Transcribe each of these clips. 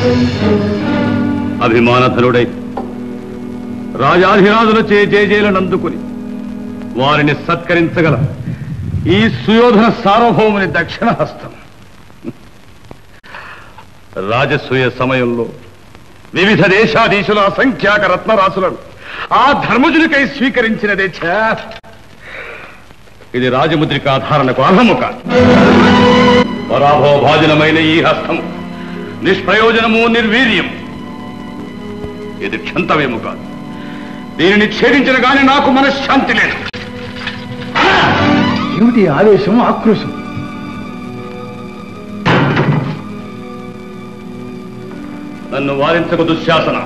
అభిమానధనుడై రాజాధిరాజుల చే జేజేలను అందుకుని వారిని సత్కరించగల ఈ సుయోధన సార్వభౌముని దక్షిణ హస్తం రాజసూయ సమయంలో వివిధ దేశాధీశుల అసంఖ్యాక రత్నరాశులను ఆ ధర్మజునికై స్వీకరించినదే ఛా! ఇది రాజముద్రిక ధారణకు అర్హము కాదు పరాభవభాజనమైన ఈ హస్తం నిష్ప్రయోజనము నిర్వీర్యం ఇది క్షంతవేము కాదు దీనిని ఛేదించిన గాని నాకు మనశ్శాంతి లేదు ఏమిటి ఆవేశం ఆక్రోశం నన్ను వారించకు దుశ్శాసన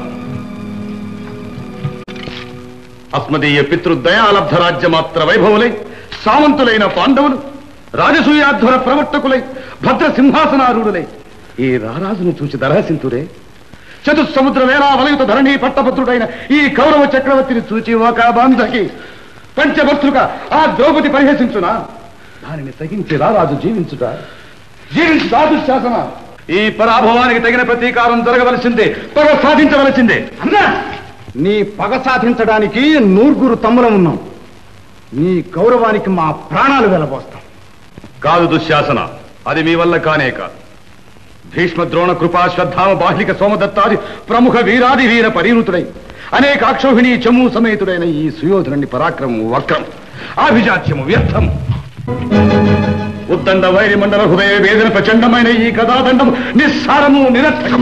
అస్మదీయ పితృదయాలబ్ధ రాజ్యమాత్ర వైభవులై సామంతులైన పాండవులు రాజసూయాధ్వర ప్రవర్తకులై భద్ర సింహాసనారూఢులై ఈ రారాజును చూసి దరహసింతురే చతుస్సముద్ర వేళా వలయుత ధరణి పట్టభద్రుడైన ఈ కౌరవ చక్రవర్తిని చూచి ఒక బంధకి పంచభర్తృక ఆ ద్రౌపది పరిహసించునా దానిని తగించి రారాజు జీవించుట జీవించుట దుశ్శాసన ఈ పరాభవానికి తగిన ప్రతీకారం జరగవలసిందే పగ సాధించవలసిందే అన్నా నీ పగ సాధించడానికి నూరుగురు తమ్ములం ఉన్నాం నీ గౌరవానికి మా ప్రాణాలు వెలబోస్తాం కాదు దుశ్శాసన అది మీ వల్ల కానే కాదు భీష్మ ద్రోణ కృపా శ్రద్ధామ బాహ్లిక సోమదత్తాది ప్రముఖ వీరాది వీర పరిణుతుడై అనేక అక్షోహిణి చము సమేతుడైన ఈ సుయోధనుని పరాక్రమము వక్రం ఆభిజాత్యము వ్యర్థం ఉద్దండ వైరి మండల హృదయ వేదన ప్రచండమైన ఈ కథాదండము నిస్సారము నిరర్థకం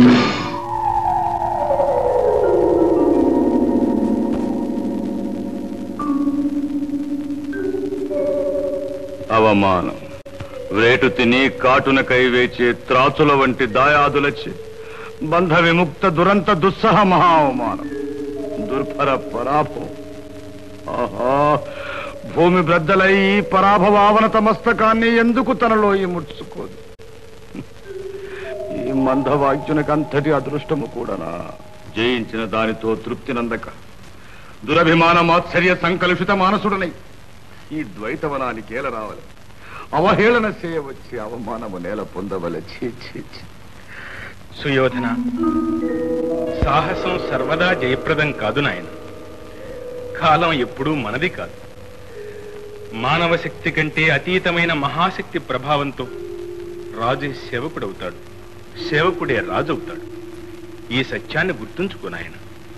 అవమానం రేటు తిని కాటునకై వేచే త్రాచుల వంటి దాయాదులచే బంధ విముక్త దురంత దుస్సహ మహా అవమానం దుర్భర పరాభవం ఆహా భూమి బ్రద్దలై ఈ పరాభవావనత మస్తకాన్ని ఎందుకు తనలో ఈ ముడుచుకోదు ఈ మందవాక్యునికంతటి అదృష్టము కూడానా జయించిన దానితో తృప్తి నందక దురభిమాన మాత్సర్య సంకలుషిత మానసుడనై ఈ ద్వైతవనానికి ఏల రావాలి అవహేళన చేయవచ్చి అవమానము నేల పొందవల ఛీ ఛీ ఛీ. సుయోధన సాహసం సర్వదా జయప్రదం కాదు నాయన కాలం ఎప్పుడూ మనది కాదు మానవ శక్తి కంటే అతీతమైన మహాశక్తి ప్రభావంతో రాజు సేవకుడవుతాడు సేవకుడే రాజు అవుతాడు ఈ సత్యాన్ని గుర్తుంచుకో నాయన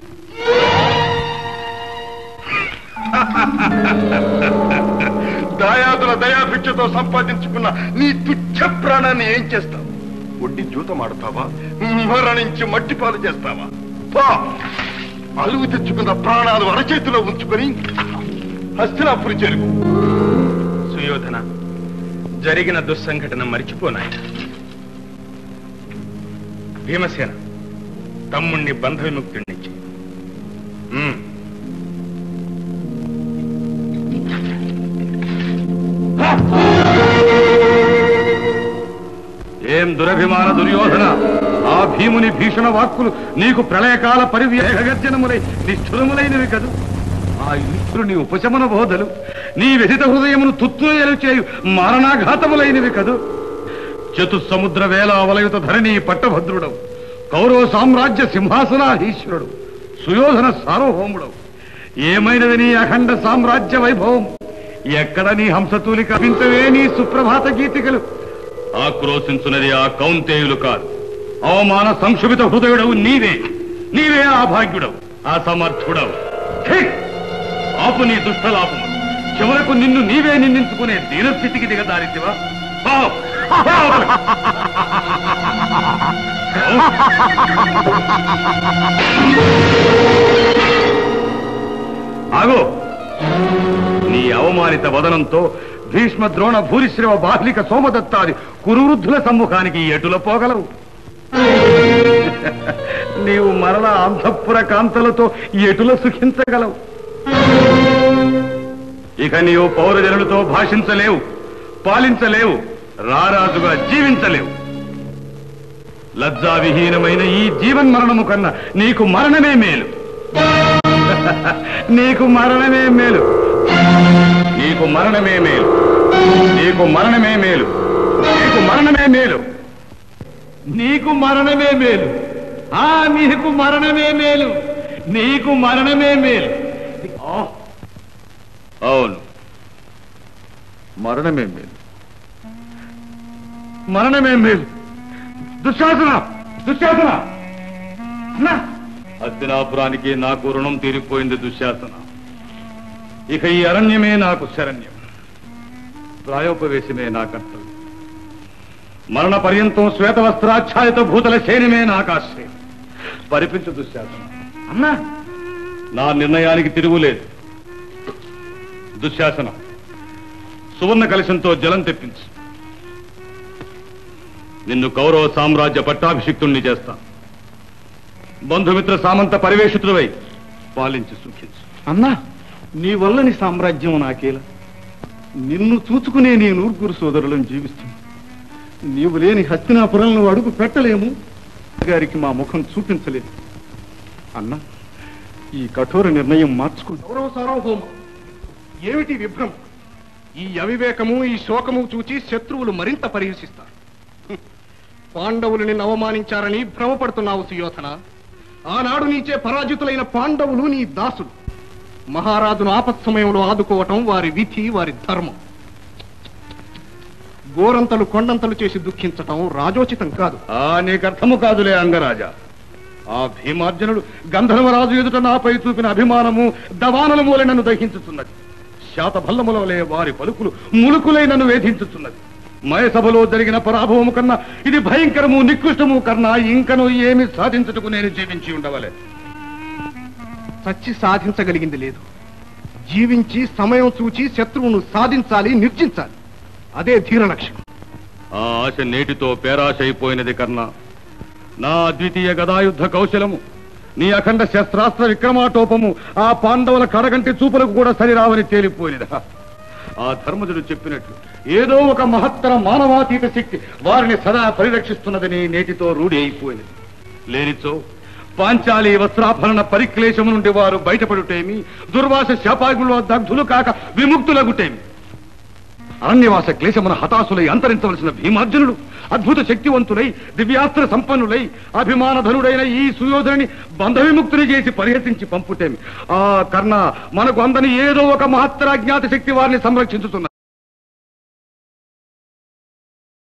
దాయాదుల దయాభిక్షతో సంపాదించుకున్న నీ తుచ్చ ప్రాణాన్ని ఏం చేస్తావు ఒడ్డి జూతమాడతావా మరణించి మట్టిపాలు చేస్తావా పా అలుగు తెచ్చుకున్న ప్రాణాలు అరచేతిలో ఉంచుకొని హస్తినాపురి చేరుకు సుయోధన జరిగిన దుస్సంఘటన మరిచిపో నాయన భీమసేన తమ్ముణ్ణి బంధ విముక్తుడినిచ్చి ఉమ్. ఏం దురభిమాన దుర్యోధన ఆ భీముని భీషణ వాక్కులు నీకు ప్రళయకాల పరివ్యేగర్జనములై నిష్ఠురములైనవి కదు ఆ యుద్ధుని ఉపశమన బోధలు నీ వ్యధిత హృదయమును తుత్తుయలు చేయు మారణాఘాతములైనవి కదు చతుస్సముద్ర వేళ అవలయుత ధరణి పట్టభద్రుడవు కౌరవ సామ్రాజ్య సింహాసనాధీశ్వరుడు సుయోధన సార్వభౌముడవు ఏమైనది నీ అఖండ సామ్రాజ్య వైభవం ఎక్కడ నీ హంసతూలి కవించవే నీ సుప్రభాత గీతికలు ఆక్రోశించున్నది ఆ కౌంతేయులు కాదు అవమాన సంక్షుభిత హృదయుడవు నీవే నీవే ఆ భాగ్యుడవు ఆ సమర్థుడవు ఛీ! ఆపు నీ దుష్టలాపము చివరకు నిన్ను నీవే నిందించుకునే దీనస్థితికి దిగదారితివా పావ్! పావ్! ఆగో నీ అవమానిత వదనంతో భీష్మ ద్రోణ భూరిశ్రవ బాహ్లిక సోమదత్తాది కురువృద్ధుల సమ్ముఖానికి ఎటుల పోగలవు నీవు మరల అంతఃపుర కాంతలతో ఎటుల సుఖించగలవు ఇక నీవు పౌరజనులతో భాషించలేవు పాలించలేవు రారాజుగా జీవించలేవు లజ్జావిహీనమైన ఈ జీవన్మరణము కన్నా నీకు మరణమే మేలు నీకు మరణమే మేలు నీకు మరణమే మేలు నీకు మరణమే మేలు నీకు మరణమే మేలు నీకు మరణమే మేలు ఆ నీకు మరణమే మేలు నీకు మరణమే మేలు ఆ, అవును మరణమే మేలు మరణమే మేలు దుశ్శాసన దుశ్శాసన అన్నా! హస్తినాపురానికి నాకు రుణం తీరిపోయింది దుశ్శాసన ఇక ఈ అరణ్యమే నాకు శరణ్యం ప్రాయోపవేశమే నా కర్తవ్యం మరణ పర్యంతం శ్వేత వస్త్రాఛాయత భూతల శైనమే నాకు ఆశ్రయం పరిపించు దుశ్శాసన అన్నా నా నిర్ణయానికి తిరుగులేదు దుశ్శాసనం సువర్ణ కలశంతో జలం తెప్పించు నిన్ను కౌరవ సామ్రాజ్య పట్టాభిషిక్తుణ్ణి చేస్తా బంధుమిత్ర సామంత పరివేషితులవై పాలించి సుఖించు అన్నా నీ వల్లని సామ్రాజ్యం నాకేలా నిన్ను చూచుకునే నీ నూర్గురు సోదరులను జీవిస్తుంది నీవు లేని హస్తినాపురంలో అడుగు పెట్టలేము గారికి మా ముఖం చూపించలేదు అన్నా ఈ కఠోర నిర్ణయం మార్చుకో గౌరవ సార్వభౌమ ఏమిటి విభ్రం ఈ అవివేకము ఈ శోకము చూచి శత్రువులు మరింత పరిహసిస్తారు హ్మ్. పాండవులు నిన్ను అవమానించారని భ్రమపడుతున్నావు సుయోధన ఆనాడు నీచే పరాజితులైన పాండవులు నీ దాసులు మహారాజును ఆపత్ సమయంలో ఆదుకోవటం వారి విధి వారి ధర్మం గోరంతలు కొండంతలు చేసి దుఃఖించటం రాజోచితం కాదు ఆ నీకు అర్థము కాదులే అంగరాజా ఆ భీమార్జనుడు గంధర్వరాజు ఎదుట నాపై చూపిన అభిమానము దవానల మూలై నన్ను దహించుతున్నది శాతభల్లములవలే వారి పలుకులు ములుకులై నన్ను వేధించుతున్నది మయసభలో జరిగిన పరాభవము కన్నా ఇది భయంకరము నికృష్టము కన్నా ఇంకను ఏమి సాధించుటకు నేను జీవించి ఉండవలే చచ్చి సాధించగలిగింది లేదు జీవించి సమయం చూచి శత్రువును సాధించాలి నిర్జించాలి అదే ధీర లక్ష్యం ఆ ఆశ నేటితో పేరాశ అయిపోయినది కర్ణ నా అద్వితీయ గదాయుద్ధ కౌశలము నీ అఖండ శస్త్రాస్త్ర విక్రమాటోపము ఆ పాండవుల కడగంటి చూపులకు కూడా సరిరావని తేలిపోయినదా ఆ ధర్మజుడు చెప్పినట్లు ఏదో ఒక మహత్తర మానవాతీత శక్తి వారిని సదా పరిరక్షిస్తున్నదని నేటితో రూఢి అయిపోయినది లేనిచో పాంచాలి వస్త్రాభరణ పరిక్లేశము నుండి వారు బయటపడుటేమి దుర్వాస శాపాగ్నుల దగ్ధులు కాక విముక్తులగుటేమి అరణ్యవాస క్లేశమున హతాశులై అంతరించవలసిన భీమార్జునుడు అద్భుత శక్తివంతులై దివ్యాస్త్ర సంపన్నులై అభిమానధనుడైన ఈ సుయోధనుని బంధ విముక్తుని చేసి పరిహసించి పంపుటేమి ఆ కర్ణ మనకు అందని ఏదో ఒక మహత్తర అజ్ఞాత శక్తి వారిని సంరక్షించుతున్నది